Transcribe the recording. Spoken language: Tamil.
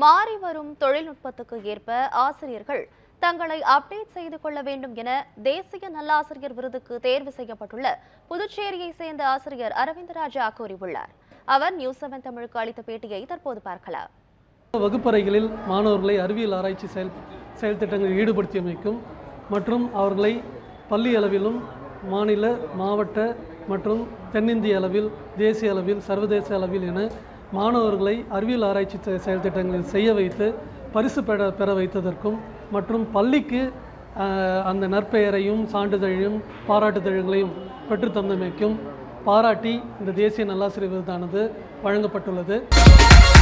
மாறி வரும் தொழில்நுட்பத்துக்கு ஏற்ப ஆசிரியர்கள் தங்களை அப்டேட் செய்து கொள்ள வேண்டும் என தேசிய நல்லாசிரியர் விருதுக்கு தேர்வு செய்யப்பட்டுள்ள புதுச்சேரியை சேர்ந்த ஆசிரியர் அரவிந்தராஜா கூறியுள்ளார் அவர் நியூஸ் செவன் தமிழுக்கு அளித்த பேட்டியை தற்போது பார்க்கலாம் வகுப்பறைகளில் மாணவர்களை அறிவியல் ஆராய்ச்சி செயல் செயல் திட்டங்களில் ஈடுபடுத்தியமைக்கும் மற்றும் அவர்களை பள்ளி அளவிலும் மாநில மாவட்ட மற்றும் தென்னிந்திய அளவில் தேசிய அளவில் சர்வதேச அளவில் என மாணவர்களை அறிவியல் ஆராய்ச்சி செ- செயல் திட்டங்களில் செய்ய வைத்து பரிசு பெற பெற வைத்ததற்கும் மற்றும் பள்ளிக்கு ஆஹ், அந்த நற்பெயரையும் சான்றிதழையும் பாராட்டுதழ்களையும் பெற்றுத்தந்தமைக்கும் பாராட்டி இந்த தேசிய நல்லாசிரியர் விருதானது வழங்கப்பட்டுள்ளது